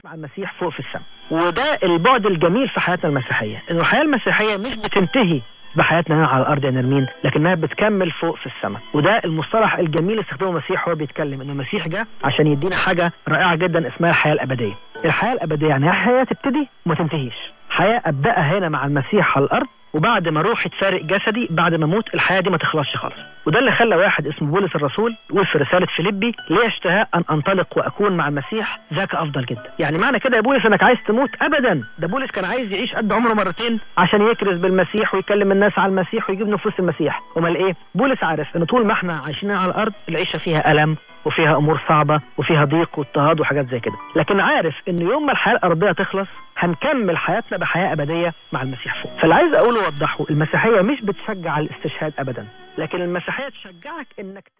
مع المسيح فوق في السماء وده البعد الجميل في حياتنا المسيحية انه الحياة المسيحية مش بتنتهي بحياتنا هنا على الارض يا نرمين لكنها بتكمل فوق في السماء وده المصطلح الجميل اللي استخدمه المسيح وهو بيتكلم ان المسيح جه عشان يدينا حاجه رائعه جدا اسمها الحياه الابديه الحياه الابديه يعني هي حياه تبتدي وما تنتهيش حياه ابداها هنا مع المسيح على الارض وبعد ما روحي تفارق جسدي بعد ما اموت الحياه دي ما تخلصش خالص وده اللي خلى واحد اسمه بولس الرسول يقول في رساله فيليبي لي اشتهاء ان انطلق واكون مع المسيح ذاك افضل جدا يعني معنى كده يا بولس انك عايز تموت ابدا ده بولس كان عايز يعيش قد عمره مرتين عشان يكرز بالمسيح ويكلم الناس على المسيح ويجيب نفوس المسيح امال ايه بولس عارف ان طول ما احنا عايشين على الارض العيشه فيها الم وفيها امور صعبه وفيها ضيق واضطهاد وحاجات زي كده لكن عارف ان يوم ما الحياه الارضيه تخلص هنكمل حياتنا بحياه ابديه مع المسيح فوق فاللي عايز اقوله وضحه المسيحيه مش بتشجع على الاستشهاد ابدا لكن المسيحيه تشجعك انك